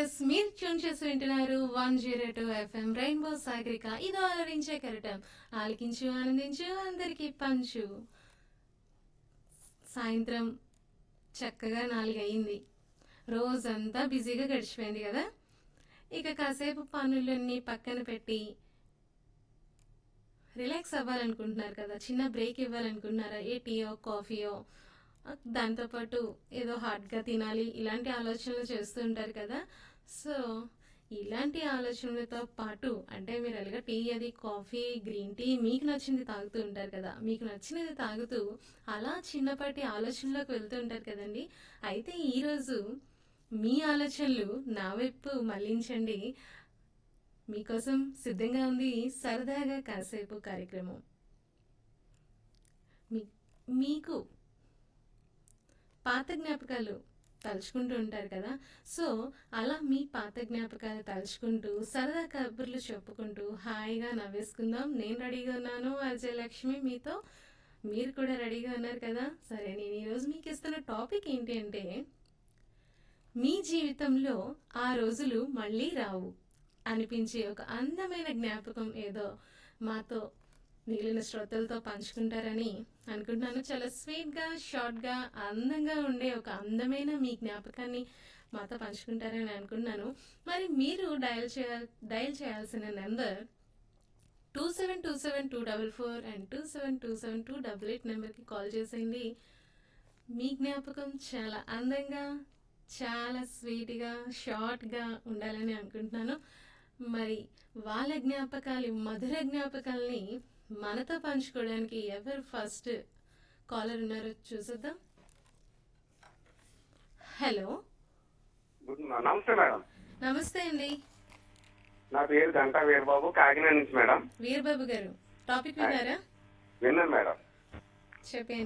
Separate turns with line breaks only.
yes మీరు tune చేసి వింటున్నారు one zero two FM rainbow Sagarika ఇది ఆలరించే కరటం ఆలకించు ఆనందించు అందరికీ పంచు సాయంత్రం చక్కగా నాలుగు అయింది రోజంతా బిజీగా గడిచిపోయింది కదా ఇక కాసేపు పనులన్నీ పక్కన పెట్టి రిలాక్స్ అవ్వాలనుకుంటున్నారు కదా చిన్న బ్రేక్ ఇవ్వాలనుకుంటున్నారా ఏ టీయో కాఫీయో దాంతోపాటు ఏదో హాట్గా తినాలి ఇలాంటి ఆలోచనలు చేస్తూ ఉంటారు కదా సో ఇలాంటి ఆలోచనలతో పాటు అంటే మీరు అలాగా టీ అది కాఫీ గ్రీన్ టీ మీకు నచ్చింది తాగుతూ ఉంటారు కదా మీకు నచ్చినది తాగుతూ అలా చిన్నపాటి ఆలోచనలోకి వెళ్తూ ఉంటారు కదండి అయితే ఈరోజు మీ ఆలోచనలు నా వైపు మళ్లించండి మీకోసం సిద్ధంగా ఉంది సరదాగా కాసేపు కార్యక్రమం మీ- మీకు పాత జ్ఞాపకాలు తలుచుకుంటూ ఉంటారు కదా సో అలా మీ పాత జ్ఞాపకాలు తలుచుకుంటూ సరదా కబుర్లు చెప్పుకుంటూ హాయిగా నవ్వేసుకుందాం నేను రెడీగా ఉన్నాను అజయ్ లక్ష్మి మీతో మీరు కూడా రెడీగా ఉన్నారు కదా సరే నేను ఈరోజు మీకు ఇస్తున్న టాపిక్ ఏంటి అంటే మీ జీవితంలో ఆ రోజులు మళ్ళీ రావు అనిపించే ఒక అందమైన జ్ఞాపకం ఏదో మాతో మిగిలిన శ్రోతలతో పంచుకుంటారని అనుకుంటున్నాను చాలా స్వీట్గా షార్ట్గా అందంగా ఉండే ఒక అందమైన మీ జ్ఞాపకాన్ని మాతో పంచుకుంటారని అనుకుంటున్నాను మరి మీరు డయల్ చేయాల్ డయల్ చేయాల్సిన number two seven two seven two double four and two seven two seven two double eight నెంబర్కి కాల్ చేసేయండి మీ జ్ఞాపకం చాలా అందంగా చాలా స్వీట్గా షార్ట్గా ఉండాలని అనుకుంటున్నాను మరి వాళ్ళ జ్ఞాపకాలు మధుర జ్ఞాపకాల్ని మనతో పంచుకోవడానికి ఎవరు ఫస్ట్ కాలర్ ఉన్నారో చూసేద్దాం హలో
గుడ్ మా- నమస్తే మేడం
నమస్తే అండి
నా పేరు గంటా వీరబాబు కాకినాడ నుంచి మేడం
వీరబాబు గారు టాపిక్ విన్నారా
విన్నాను మేడం
చెప్పండి